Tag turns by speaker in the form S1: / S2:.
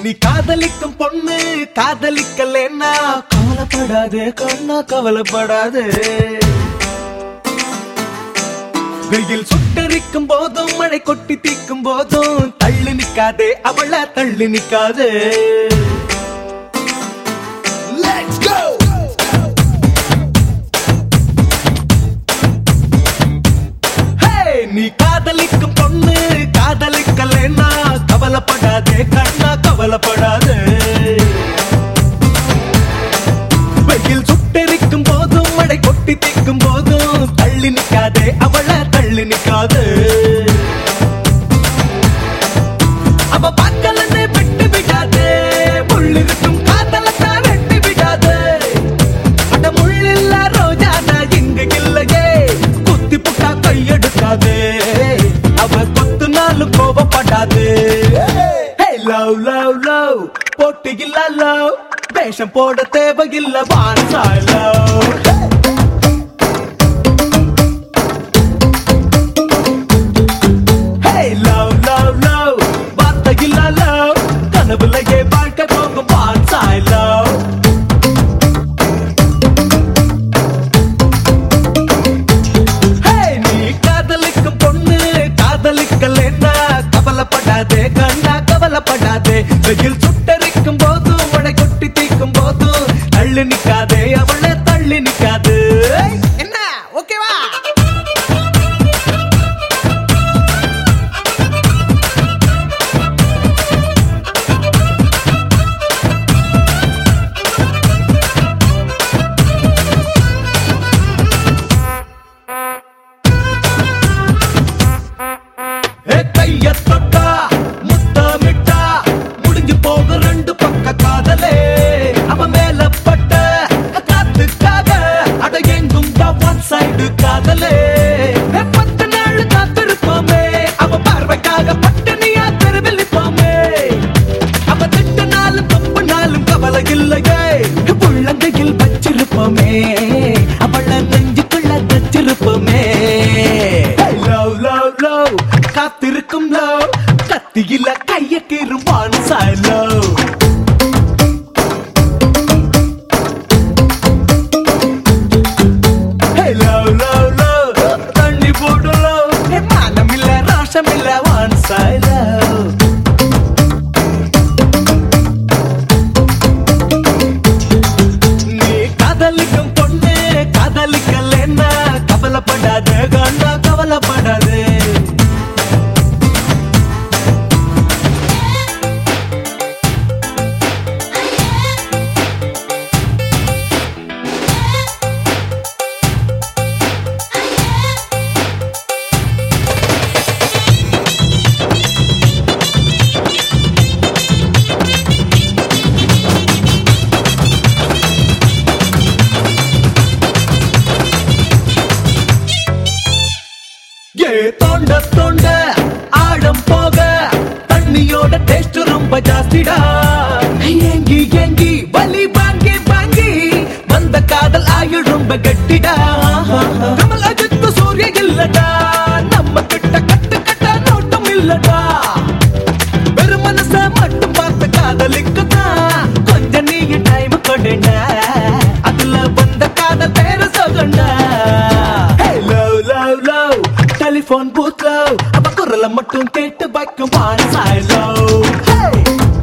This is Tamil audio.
S1: நீ காதலிக்கும் பொண்ணு காதலிக்கலன்னா கவலைப்படாதே கண்ணா கவலைப்படாதே வெயில் சுட்டரிக்கும் போதும் மழை கொட்டி தீக்கும் போதும் தள்ளி நிக்காதே அவள தள்ளி நிக்காதே Let's go! Hey! நீ காதலிக்கும் பொண்ணு காதலிக்கலன்னா கவலைப்படாதே கண்ணா கவலைப்படாதே வெயில் சுட்டெரிக்கும் போதும் மழை கொட்டி தீக்கும் போதும் தள்ளி நிக்காதே அவள தள்ளி நிக்காதே அவ பார்க்கலன்னு விட்டு விடாதே முள்ளிருக்கும் காதலத்தான் வெட்டி விடாதே அட முள்ளில்ல ரோஜா நான் இங்க இல்லையே குத்தி புட்டா கையெடுக்காதே அவ கொத்து நாளும் கோபப்படாதே லவ் லவ் லவ் போட்டு இல்ல லவ் வேஷம் போட தேவையில்ல வான்சாய் love Hey, love, love, love. வார்த்தையில்ல love. கனவுலயே வாழ்க்கை போகும் வான்சாய் love. Hey, நீ காதலிக்கும் பொண்ணு காதலிக்கலைன்னா கவலைப்படாதே கண்ணா கவலைப்படாதே வெயில் சுட்டரிக்கும் போதும் மழை கொட்டி தீக்கும் போதும் தள்ளி நிக்காதே அவளை தள்ளி நிக்காது என்ன ஓகேவா ஏ கைய தொட்டா முத்தமிட்டா முடிஞ்சு போக ரெண்டு பக்க காதலே அவ மேல பட்ட காத்துக்காக அட எங்கும் ஒன் சைடு காதலே ஏ, பத்து நாள் காத்திருப்போமே அவ பார்வைக்காக பட்டினியா தெருவில் நிற்போமே அவ திட்டு நாளும் தப்பு நாளும் கவலை இல்லையே உள்ளங்கையில் வச்சிருப்போமே அவள நெஞ்சுக்குள்ள தச்சிருப்போமே லவ் லவ் லவ் காத்திருக்கும் லவ் கத்தியில கைய கீறுவான் சாய் லவ் லவ் லவ் லவ் தண்ணி போடு லவ் மானம் இல்ல ரோஷம் இல்ல வான் சாய் லவ் நீ காதலிக்கும் பொண்ணு காதலிக்கலன்னா கவலைப்படாத கண்ணா கவலைப்படாதே ஏ தோண்ட தோண்ட ஆழம் போக தண்ணியோட டேஸ்ட் ரொம்ப ஜாஸ்திடா ஏங்கி ஏங்கி வலி வாங்கி வாங்கி வந்த காதல் ஆயுள் ரொம்ப கட்டிடா கமல் அஜித் சூரிய இல்லடா நம்ம கிட்ட கட்டு கட்ட நோட்டம் இல்லடா வெறும் மனச மட்டும் பார்த்து காதலிக்குதான் கொஞ்சம் நீ டைம் கொடுடா அதுல வந்த காதல் பேரு சொல்லுண்டா love love love telephone booth love அவ குரலை மட்டும் கேட்டு வைக்கும் வான் சாய் லவ்